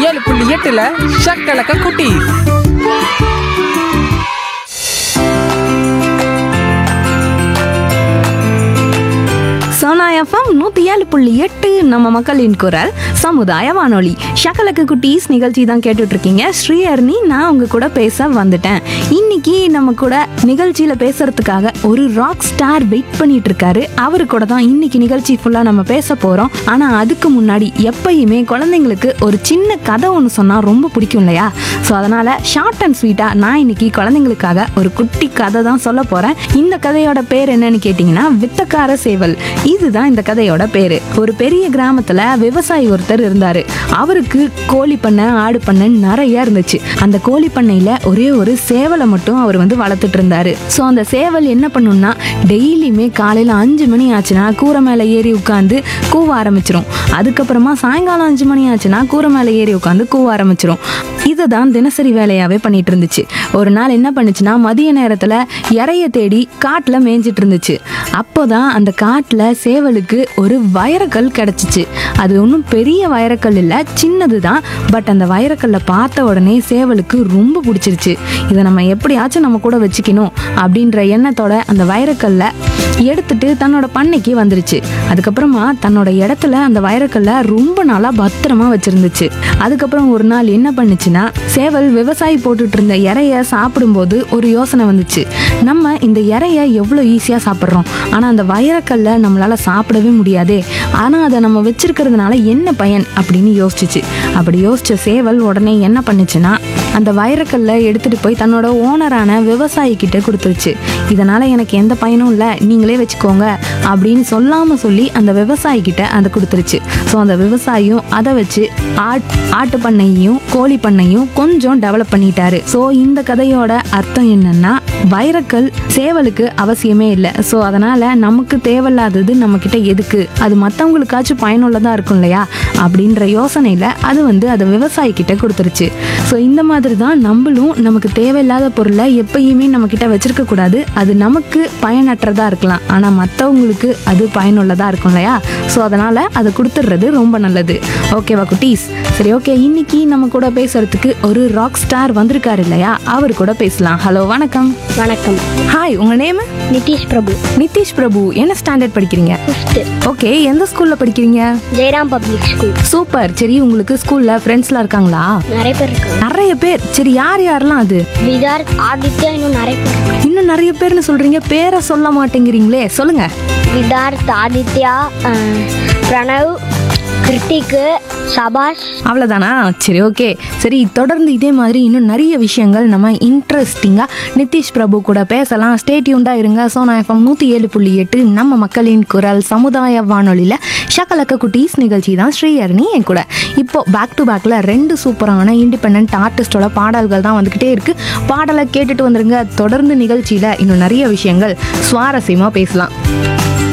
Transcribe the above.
ஏழு புள்ளி எட்டுல ஷக்கலக்க குட்டி சோனா எஃப்எம் நூற்றி ஏழு புள்ளி எட்டு நம்ம மக்களின் குரல் சமுதாய வானொலி ஷக்கலக்கு குட்டீஸ் நிகழ்ச்சி தான் கேட்டுட்டு இருக்கீங்க ஸ்ரீஹர்னி நான் உங்க கூட பேச வந்துட்டேன் இன்னைக்கு நம்ம கூட நிகழ்ச்சியில் பேசுறதுக்காக ஒரு ராக் ஸ்டார் வெயிட் பண்ணிட்டு இருக்காரு அவரு கூட தான் இன்னைக்கு நிகழ்ச்சி ஃபுல்லாக நம்ம பேச போகிறோம் ஆனால் அதுக்கு முன்னாடி எப்பயுமே குழந்தைங்களுக்கு ஒரு சின்ன கதை ஒன்று சொன்னால் ரொம்ப பிடிக்கும் இல்லையா ஸோ அதனால் ஷார்ட் அண்ட் ஸ்வீட்டாக நான் இன்னைக்கு குழந்தைங்களுக்காக ஒரு குட்டி கதை தான் சொல்ல போகிறேன் இந்த கதையோட பேர் என்னன்னு கேட்டிங்கன்னா வித்தக்கார சேவல் இதுதான் இந்த கதையோட பேரு ஒரு பெரிய கிராமத்துல விவசாயி ஒருத்தர் இருந்தாரு அவருக்கு கோழி பண்ணை ஆடு பண்ணை நிறைய இருந்துச்சு அந்த கோழி பண்ணையில ஒரே ஒரு சேவலை மட்டும் அவர் வந்து வளர்த்துட்டு இருந்தாரு ஸோ அந்த சேவல் என்ன பண்ணும்னா டெய்லியுமே காலையில அஞ்சு மணி ஆச்சுன்னா கூரை மேலே ஏறி உட்காந்து கூவ ஆரம்பிச்சிரும் அதுக்கப்புறமா சாயங்காலம் அஞ்சு மணி ஆச்சுன்னா கூரை மேலே ஏறி உட்காந்து கூவ ஆரம்பிச்சிரும் இதை தான் தினசரி வேலையாவே பண்ணிட்டு இருந்துச்சு ஒரு நாள் என்ன பண்ணுச்சுன்னா மதிய நேரத்துல இறைய தேடி காட்டுல மேய்ஞ்சிட்டு இருந்துச்சு அப்போதான் அந்த காட்டுல சேவலுக்கு ஒரு வைரக்கல் கிடைச்சிச்சு அது ஒன்றும் பெரிய வைரக்கல் இல்லை சின்னது தான் பட் அந்த வைரக்கல்லை பார்த்த உடனே சேவலுக்கு ரொம்ப பிடிச்சிருச்சு இதை நம்ம எப்படியாச்சும் நம்ம கூட வச்சுக்கணும் அப்படின்ற எண்ணத்தோட அந்த வைரக்கல்லை எடுத்துட்டு தன்னோட பண்ணைக்கு வந்துருச்சு அதுக்கப்புறமா தன்னோட இடத்துல அந்த வைரக்கல்ல ரொம்ப நாளா பத்திரமா வச்சிருந்துச்சு அதுக்கப்புறம் ஒரு நாள் என்ன பண்ணுச்சுன்னா சேவல் விவசாயி போட்டுட்டு இருந்த இறைய சாப்பிடும்போது ஒரு யோசனை வந்துச்சு நம்ம இந்த இறைய எவ்வளோ ஈஸியாக சாப்பிட்றோம் ஆனால் அந்த வைரக்கல்ல நம்மளால சாப்பிடவே முடியாதே ஆனால் அதை நம்ம வச்சிருக்கிறதுனால என்ன பயன் அப்படின்னு யோசிச்சுச்சு அப்படி யோசிச்ச சேவல் உடனே என்ன பண்ணுச்சுன்னா அந்த வைரக்கல்ல எடுத்துட்டு போய் தன்னோட ஓனரான விவசாயி கிட்ட கொடுத்துருச்சு இதனால எனக்கு எந்த பயனும் இல்லை நீங்களே வச்சுக்கோங்க அப்படின்னு சொல்லாம சொல்லி அந்த விவசாயி கிட்ட அதை கொடுத்துருச்சு ஸோ அந்த விவசாயியும் அதை வச்சு ஆட் ஆட்டு பண்ணையும் கோழி பண்ணையும் கொஞ்சம் டெவலப் பண்ணிட்டாரு ஸோ இந்த கதையோட அர்த்தம் என்னன்னா வைரக்கல் சேவலுக்கு அவசியமே இல்லை ஸோ அதனால நமக்கு தேவையில்லாதது நம்ம கிட்ட எதுக்கு அது மற்றவங்களுக்காச்சும் பயனுள்ளதா இருக்கும் இல்லையா அப்படின்ற யோசனையில அது வந்து அதை விவசாயி கிட்ட கொடுத்துருச்சு ஸோ இந்த மாதிரி தான் நம்மளும் நமக்கு தேவையில்லாத பொருளை எப்பயுமே நம்ம கிட்ட வச்சிருக்க கூடாது அது நமக்கு பயனற்றதா இருக்கலாம் ஆனா மற்றவங்களுக்கு அது பயனுள்ளதா இருக்கும் இல்லையா ஸோ அதனால அதை கொடுத்துடுறது ரொம்ப நல்லது ஓகேவா குட்டீஸ் சரி ஓகே இன்னைக்கு நம்ம கூட பேசுறதுக்கு ஒரு ராக் ஸ்டார் வந்திருக்காரு இல்லையா அவர் கூட பேசலாம் ஹலோ வணக்கம் வணக்கம் ஹாய் உங்க நேம் நிதிஷ் பிரபு நிதிஷ் பிரபு என்ன ஸ்டாண்டர்ட் படிக்கிறீங்க ஃபிஃப்த்து ஓகே எந்த ஸ்கூல்ல படிக்கிறீங்க ஜெயராம் பப்ளிக் ஸ்கூல் சூப்பர் சரி உங்களுக்கு ஸ்கூல்ல ஃப்ரெண்ட்ஸ்லாம் இருக்காங்களா நிறைய பேர் இருக்காங்க நிறைய பேர் சரி யார் யாரெல்லாம் அது விதார்த் ஆதித்யா இன்னும் நிறைய பேர் இருக்காங்க இன்னும் நிறைய பேர்னு சொல்றீங்க பேரை சொல்ல மாட்டேங்கிறீங்களே சொல்லுங்க விதார்த் ஆதித்யா அஹ், பிரணவ் கிருத்திக்கு சபாஷ் அவ்வளோதானா சரி ஓகே சரி தொடர்ந்து இதே மாதிரி இன்னும் நிறைய விஷயங்கள் நம்ம இன்ட்ரெஸ்டிங்காக நிதிஷ் பிரபு கூட பேசலாம் ஸ்டேட்யூண்டாக இருங்க சோனா எஃப்எம் நூற்றி ஏழு புள்ளி எட்டு நம்ம மக்களின் குரல் சமுதாய வானொலியில் ஷக்கலக்க குட்டீஸ் நிகழ்ச்சி தான் ஸ்ரீஹரணி என் கூட இப்போ பேக் டு பேக்கில் ரெண்டு சூப்பரான இண்டிபெண்ட் ஆர்டிஸ்டோட பாடல்கள் தான் வந்துக்கிட்டே இருக்குது பாடலை கேட்டுட்டு வந்துருங்க தொடர்ந்து நிகழ்ச்சியில் இன்னும் நிறைய விஷயங்கள் சுவாரஸ்யமாக பேசலாம்